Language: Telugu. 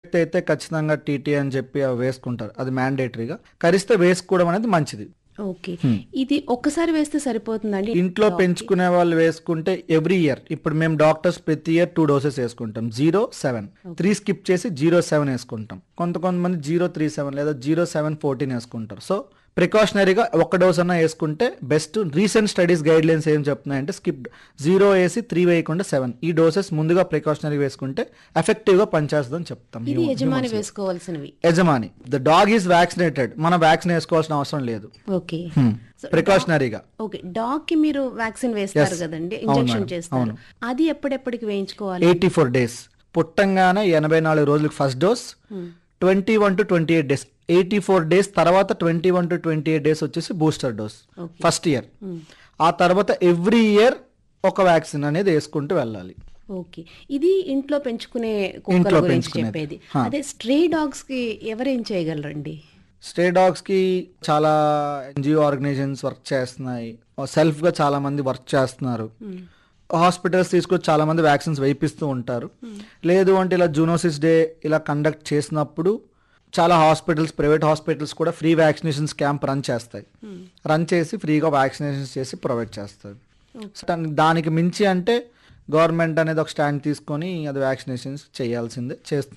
అయితే ఖచ్చితంగా టీటీ అని చెప్పి అవి వేసుకుంటారు అది మ్యాండేటరీగా కరిస్తే వేసుకోవడం అనేది మంచిది ఓకే ఇది ఒక్కసారి వేస్తే సరిపోతుందండి ఇంట్లో పెంచుకునే వాళ్ళు వేసుకుంటే ఎవ్రీ ఇయర్ ఇప్పుడు మేము డాక్టర్స్ ప్రతి ఇయర్ టూ డోసెస్ వేసుకుంటాం జీరో సెవెన్ త్రీ స్కిప్ చేసి జీరో సెవెన్ వేసుకుంటాం కొంత కొంతమంది జీరో త్రీ సెవెన్ లేదా జీరో సెవెన్ ఫోర్టీన్ వేసుకుంటారు సో ప్రికాషనరీగా ఒక డోస్ అన్నా వేసుకుంటే best recent studies guidelines ఏం చెప్తున్నాయంటే స్కిప్ జీరో వేసి త్రీ వేయకుండా సెవెన్ ఈ డోసెస్ ముందుగా ప్రికాషనరీ వేసుకుంటే ఎఫెక్టివ్ గా పనిచేస్తుందని చెప్తాం ఇది యజమాని వేసుకోవాల్సినవి యజమాని ద డాగ్ ఈజ్ వ్యాక్సినేటెడ్ మనం వ్యాక్సిన్ వేసుకోవాల్సిన అవసరం లేదు ఓకే ప్రికాషనరీగా ఓకే డాగ్ కి మీరు వ్యాక్సిన్ వేస్తారు Yes. కదండి అవును ఇంజెక్షన్ మేడం, చేస్తారు అవును. అది ఎప్పుడెప్పటికి వేయించుకోవాలి ఎయిటీ ఫోర్ డేస్ పుట్టంగానే ఎనభై నాలుగు రోజులకు first dose twenty one to twenty eight days eighty four days తర్వాత twenty one to twenty eight days వచ్చేసి booster dose Okay. First year ఆ తర్వాత ఎవ్రీ ఇయర్ ఒక వ్యాక్సిన్ అనేది వేసుకుంటూ వెళ్ళాలి ఓకే ఇది ఇంట్లో పెంచుకునే కుక్కల ఇంట్లో గురించి పెంచుకునేది. చెప్పేది హా. అదే స్ట్రే డాగ్స్ కి ఎవరేం చేయగలరండి స్టే డాగ్స్ కి చాలా ఎన్జిఓ ఆర్గనైజేషన్స్ వర్క్ చేస్తున్నాయి సెల్ఫ్ గా చాలా మంది వర్క్ చేస్తున్నారు హాస్పిటల్స్ తీసుకొచ్చి చాలా మంది వ్యాక్సిన్స్ వేయిపిస్తూ ఉంటారు లేదు అంటే ఇలా జూనోసిస్ డే ఇలా కండక్ట్ చేసినప్పుడు చాలా హాస్పిటల్స్ ప్రైవేట్ హాస్పిటల్స్ కూడా ఫ్రీ వ్యాక్సినేషన్స్ క్యాంప్ రన్ చేస్తాయి రన్ చేసి ఫ్రీగా వ్యాక్సినేషన్స్ చేసి ప్రొవైడ్ చేస్తారు దాని- దానికి మించి అంటే గవర్నమెంట్ అనేది ఒక స్టాండ్ తీసుకొని అది వ్యాక్సినేషన్స్ చేయాల్సిందే చేస్తుంది